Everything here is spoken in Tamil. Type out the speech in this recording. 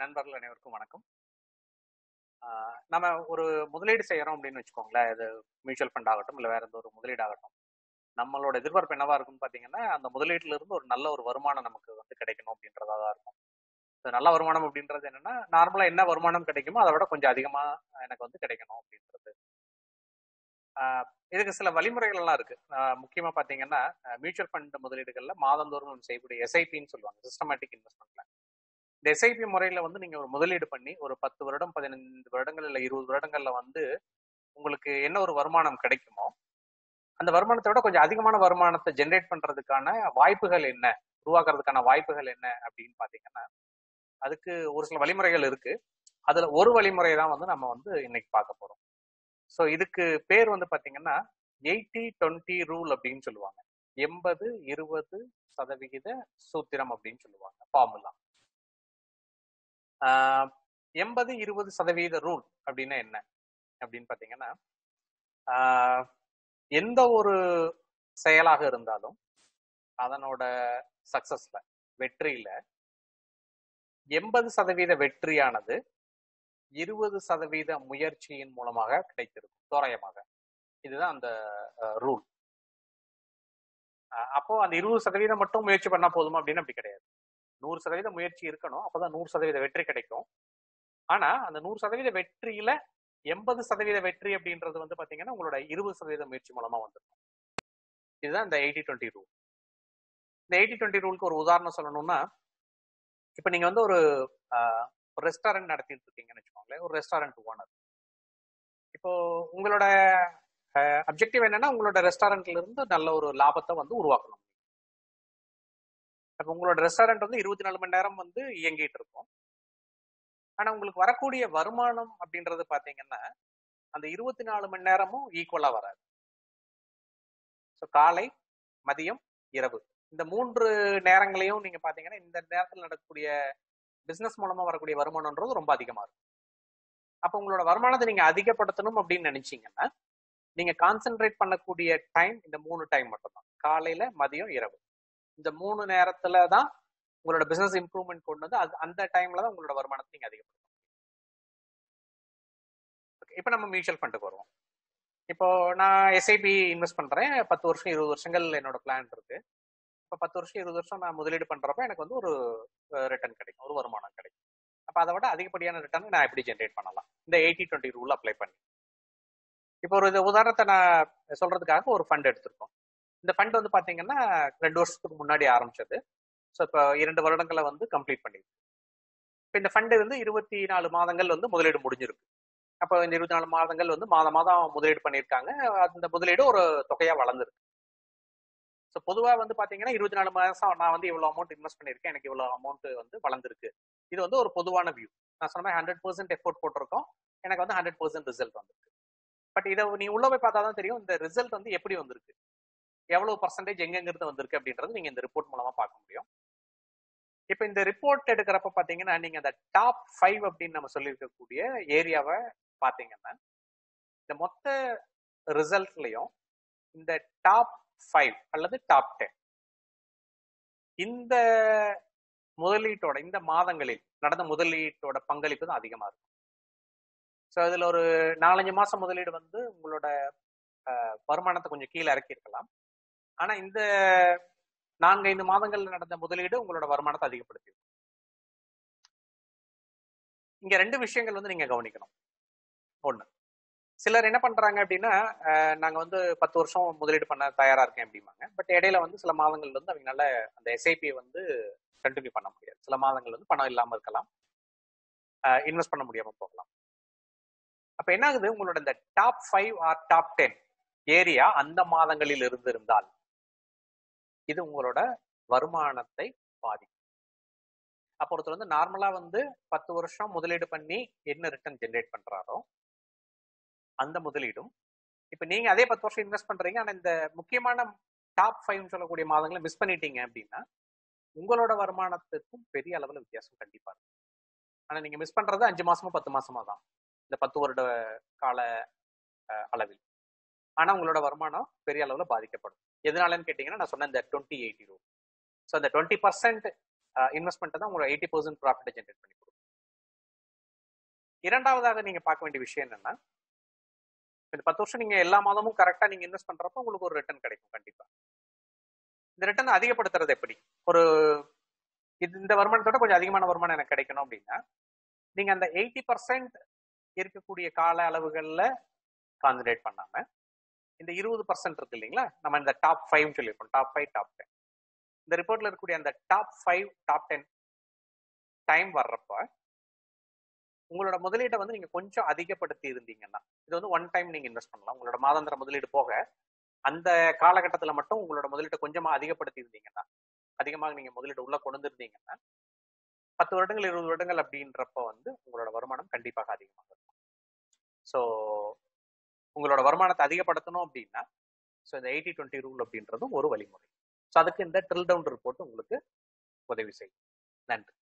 நண்பர்கள் அனைவருக்கும் வணக்கம் ஆஹ் நம்ம ஒரு முதலீடு செய்யறோம் அப்படின்னு வச்சுக்கோங்களேன் இது மியூச்சுவல் ஃபண்ட் ஆகட்டும் இல்லை வேற எந்த ஒரு முதலீடு ஆகட்டும் நம்மளோட எதிர்பார்ப்பு என்னவா இருக்கும்னு பார்த்தீங்கன்னா அந்த முதலீட்டுல இருந்து ஒரு நல்ல ஒரு வருமானம் நமக்கு வந்து கிடைக்கணும் அப்படின்றதா தான் இருக்கும் இந்த நல்ல வருமானம் அப்படின்றது என்னன்னா நார்மலா என்ன வருமானம் கிடைக்குமோ அதை விட கொஞ்சம் அதிகமா எனக்கு வந்து கிடைக்கணும் அப்படின்றது ஆஹ் இதுக்கு சில வழிமுறைகள் எல்லாம் இருக்கு ஆஹ் முக்கியமா பாத்தீங்கன்னா மியூச்சுவல் ஃபண்ட் முதலீடுகள்ல மாதந்தோறும் நம்ம செய்யக்கூடிய எஸ்ஐபின்னு சொல்லுவாங்க சிஸ்டமேட்டிக் இன்வெஸ்ட்மெண்ட்ல இந்த எஸ்ஐபி முறையில வந்து நீங்க ஒரு முதலீடு பண்ணி ஒரு பத்து வருடம் பதினைந்து வருடங்கள் இல்ல இருபது வருடங்கள்ல வந்து உங்களுக்கு என்ன ஒரு வருமானம் கிடைக்குமோ அந்த வருமானத்தை விட கொஞ்சம் அதிகமான வருமானத்தை ஜென்ரேட் பண்றதுக்கான வாய்ப்புகள் என்ன உருவாக்குறதுக்கான வாய்ப்புகள் என்ன அப்படின்னு பாத்தீங்கன்னா அதுக்கு ஒரு சில வழிமுறைகள் இருக்கு அதுல ஒரு வழிமுறை தான் வந்து நம்ம வந்து இன்னைக்கு பார்க்க போறோம் ஸோ இதுக்கு பேர் வந்து பாத்தீங்கன்னா எயிட்டி டுவெண்ட்டி ரூல் அப்படின்னு சொல்லுவாங்க எண்பது இருபது சதவிகித சூத்திரம் அப்படின்னு சொல்லுவாங்க ஃபார்முலா எண்பது இருபது சதவீத ரூல் அப்படின்னா என்ன அப்படின்னு பாத்தீங்கன்னா ஆஹ் எந்த ஒரு செயலாக இருந்தாலும் அதனோட சக்சஸ்ல வெற்றியில எண்பது சதவீத வெற்றியானது இருபது சதவீத முயற்சியின் மூலமாக கிடைத்திருக்கும் தோராயமாக இதுதான் அந்த ரூல் அப்போ அந்த இருபது சதவீதம் மட்டும் முயற்சி பண்ணா போதுமா அப்படின்னு அப்படி கிடையாது நூறு சதவீத முயற்சி இருக்கணும் அப்பதான் நூறு சதவீத வெற்றி கிடைக்கும் ஆனா அந்த நூறு சதவீத வெற்றியில எண்பது சதவீத வெற்றி அப்படின்றது வந்து பாத்தீங்கன்னா உங்களோட இருபது சதவீத முயற்சி மூலமா வந்திருக்கும் இதுதான் இந்த எயிட்டி டுவெண்ட்டி ரூல் இந்த எயிட்டி டுவெண்ட்டி ரூலுக்கு ஒரு உதாரணம் சொல்லணும்னா இப்ப நீங்க வந்து ஒரு ரெஸ்டாரண்ட் நடத்திட்டு இருக்கீங்கன்னு வச்சுக்கோங்களேன் ஒரு ரெஸ்டாரண்ட் ஓனர் இப்போ உங்களோட அப்ஜெக்டிவ் என்னன்னா உங்களோட ரெஸ்டாரண்ட்ல இருந்து நல்ல ஒரு லாபத்தை வந்து உருவாக்கணும் அப்ப உங்களோட ரெஸ்டாரண்ட் வந்து இருபத்தி நாலு மணி நேரம் வந்து இயங்கிட்டு இருக்கும் ஆனா உங்களுக்கு வரக்கூடிய வருமானம் அப்படின்றது பாத்தீங்கன்னா அந்த இருபத்தி நாலு மணி நேரமும் ஈக்குவலா வராது ஸோ காலை மதியம் இரவு இந்த மூன்று நேரங்களையும் நீங்க பாத்தீங்கன்னா இந்த நேரத்தில் நடக்கக்கூடிய பிசினஸ் மூலமா வரக்கூடிய வருமானம்ன்றது ரொம்ப அதிகமா இருக்கும் அப்ப உங்களோட வருமானத்தை நீங்க அதிகப்படுத்தணும் அப்படின்னு நினைச்சீங்கன்னா நீங்க கான்சென்ட்ரேட் பண்ணக்கூடிய டைம் இந்த மூணு டைம் மட்டும்தான் காலையில மதியம் இரவு இந்த மூணு நேரத்துல தான் உங்களோட பிசினஸ் இம்ப்ரூவ்மெண்ட் கொண்டு வந்து அது அந்த டைம்ல தான் உங்களோட வருமானத்தை நீங்க அதிகப்படுத்தணும் இப்போ நம்ம மியூச்சுவல் ஃபண்டுக்கு வருவோம் இப்போ நான் எஸ்ஐபி இன்வெஸ்ட் பண்றேன் பத்து வருஷம் இருபது வருஷங்கள் என்னோட பிளான் இருக்கு இப்போ பத்து வருஷம் இருபது வருஷம் நான் முதலீடு பண்றப்ப எனக்கு வந்து ஒரு ரிட்டர்ன் கிடைக்கும் ஒரு வருமானம் கிடைக்கும் அப்போ அதை விட அதிகப்படியான ரிட்டர்ன் நான் எப்படி ஜென்ரேட் பண்ணலாம் இந்த எயிட்டி டுவெண்ட்டி ரூல் அப்ளை பண்ணி இப்போ ஒரு உதாரணத்தை நான் சொல்றதுக்காக ஒரு ஃபண்ட் எடுத்திருக்கோம் இந்த ஃபண்ட் வந்து பாத்தீங்கன்னா ரெண்டு வருஷத்துக்கு முன்னாடி ஆரம்பிச்சது ஸோ இப்போ இரண்டு வருடங்களை வந்து கம்ப்ளீட் பண்ணிருக்கு இப்போ இந்த ஃபண்டு வந்து இருபத்தி நாலு மாதங்கள் வந்து முதலீடு முடிஞ்சிருக்கு அப்போ இந்த இருபத்தி நாலு மாதங்கள் வந்து மாதம் மாதம் முதலீடு பண்ணியிருக்காங்க அந்த முதலீடு ஒரு தொகையா வளர்ந்துருக்கு ஸோ பொதுவாக வந்து பார்த்தீங்கன்னா இருபத்தி நாலு மாதம் நான் வந்து இவ்வளோ அமௌண்ட் இன்வெஸ்ட் பண்ணியிருக்கேன் எனக்கு இவ்வளோ அமௌண்ட் வந்து வளர்ந்துருக்கு இது வந்து ஒரு பொதுவான வியூ நான் சொன்ன ஹண்ட்ரட் பர்சன்ட் எஃபோர்ட் போட்டிருக்கோம் எனக்கு வந்து ஹண்ட்ரட் பர்சன்ட் ரிசல்ட் வந்திருக்கு பட் இதை நீ உள்ள போய் பார்த்தா தான் தெரியும் இந்த ரிசல்ட் வந்து எப்படி வந்திருக்கு எவ்வளவு பர்சன்டேஜ் எங்கெங்கிருந்து வந்திருக்கு அப்படின்றது நீங்க இந்த ரிப்போர்ட் மூலமா பார்க்க முடியும் இப்போ இந்த ரிப்போர்ட் எடுக்கிறப்ப பாத்தீங்கன்னா நீங்க அந்த டாப் ஃபைவ் அப்படின்னு நம்ம சொல்லியிருக்கக்கூடிய ஏரியாவை பாத்தீங்கன்னா இந்த மொத்த ரிசல்ட்லயும் இந்த டாப் ஃபைவ் அல்லது டாப் டென் இந்த முதலீட்டோட இந்த மாதங்களில் நடந்த முதலீட்டோட பங்களிப்பு தான் அதிகமா இருக்கும் ஸோ இதுல ஒரு நாலஞ்சு மாசம் முதலீடு வந்து உங்களோட வருமானத்தை கொஞ்சம் கீழே இறக்கி இருக்கலாம் ஆனா இந்த நான்கைந்து மாதங்கள்ல நடந்த முதலீடு உங்களோட வருமானத்தை அதிகப்படுத்தி இங்க ரெண்டு விஷயங்கள் வந்து நீங்க கவனிக்கணும் ஒண்ணு சிலர் என்ன பண்றாங்க அப்படின்னா நாங்க வந்து பத்து வருஷம் முதலீடு பண்ண தயாரா இருக்கேன் அப்படிம்பாங்க பட் இடையில வந்து சில மாதங்கள் வந்து அவங்களால அந்த எஸ்ஐபியை வந்து கண்டினியூ பண்ண முடியாது சில மாதங்கள் வந்து பணம் இல்லாம இருக்கலாம் இன்வெஸ்ட் பண்ண முடியாம போகலாம் அப்ப என்ன ஆகுது உங்களோட இந்த top five or top ten area அந்த மாதங்களில் இருந்து இருந்தால் இது உங்களோட வருமானத்தை பாதிக்கும் அப்போ ஒருத்தர் வந்து நார்மலா வந்து பத்து வருஷம் முதலீடு பண்ணி என்ன ரிட்டர்ன் ஜென்ரேட் பண்றாரோ அந்த முதலீடும் இப்ப நீங்க அதே பத்து வருஷம் இன்வெஸ்ட் பண்றீங்க ஆனா இந்த முக்கியமான டாப் ஃபைவ் சொல்லக்கூடிய மாதங்களை மிஸ் பண்ணிட்டீங்க அப்படின்னா உங்களோட வருமானத்துக்கும் பெரிய அளவுல வித்தியாசம் கண்டிப்பா இருக்கும் ஆனா நீங்க மிஸ் பண்றது அஞ்சு மாசமா பத்து மாசமா தான் இந்த பத்து வருட கால அளவில் ஆனா உங்களோட வருமானம் பெரிய அளவுல பாதிக்கப்படும் எதனாலன்னு கேட்டீங்கன்னா நான் சொன்ன இந்த டுவெண்ட்டி எயிட்டி ரூல் ஸோ அந்த டுவெண்ட்டி பர்சன்ட் இன்வெஸ்ட்மெண்ட் தான் உங்களோட எயிட்டி பர்சன்ட் ப்ராஃபிட்டை ஜென்ரேட் பண்ணி கொடுக்கும் இரண்டாவதாக நீங்க பார்க்க வேண்டிய விஷயம் என்னன்னா இந்த பத்து வருஷம் நீங்க எல்லா மாதமும் கரெக்டா நீங்க இன்வெஸ்ட் பண்றப்போ உங்களுக்கு ஒரு ரிட்டர்ன் கிடைக்கும் கண்டிப்பா இந்த ரிட்டர்ன் அதிகப்படுத்துறது எப்படி ஒரு இது இந்த வருமானத்தோட கொஞ்சம் அதிகமான வருமானம் எனக்கு கிடைக்கணும் அப்படின்னா நீங்க அந்த எயிட்டி பர்சன்ட் இருக்கக்கூடிய கால அளவுகள்ல கான்சன்ட்ரேட் பண்ணாம இந்த இருபது பர்சன்ட் இருக்கு இல்லைங்களா நம்ம இந்த டாப் ஃபைவ் சொல்லியிருக்கோம் டாப் ஃபைவ் டாப் டென் இந்த ரிப்போர்ட்ல இருக்கக்கூடிய அந்த top five top ten time வர்றப்ப உங்களோட முதலீட்டை வந்து நீங்க கொஞ்சம் அதிகப்படுத்தி இருந்தீங்கன்னா இது வந்து ஒன் டைம் நீங்க இன்வெஸ்ட் பண்ணலாம் உங்களோட மாதாந்திர முதலீடு போக அந்த காலகட்டத்தில் மட்டும் உங்களோட முதலீட்டை கொஞ்சமா அதிகப்படுத்தி இருந்தீங்கன்னா அதிகமாக நீங்க முதலீடு உள்ள கொண்டு இருந்தீங்கன்னா பத்து வருடங்கள் இருபது வருடங்கள் அப்படின்றப்ப வந்து உங்களோட வருமானம் கண்டிப்பாக அதிகமாக இருக்கும் ஸோ உங்களோட வருமானத்தை அதிகப்படுத்தணும் அப்படின்னா ஸோ இந்த எயிட்டி டுவெண்ட்டி ரூல் அப்படின்றதும் ஒரு வழிமுறை ஸோ அதுக்கு இந்த ட்ரில் டவுன் ரிப்போர்ட் உங்களுக்கு உதவி செய்யும் நன்றி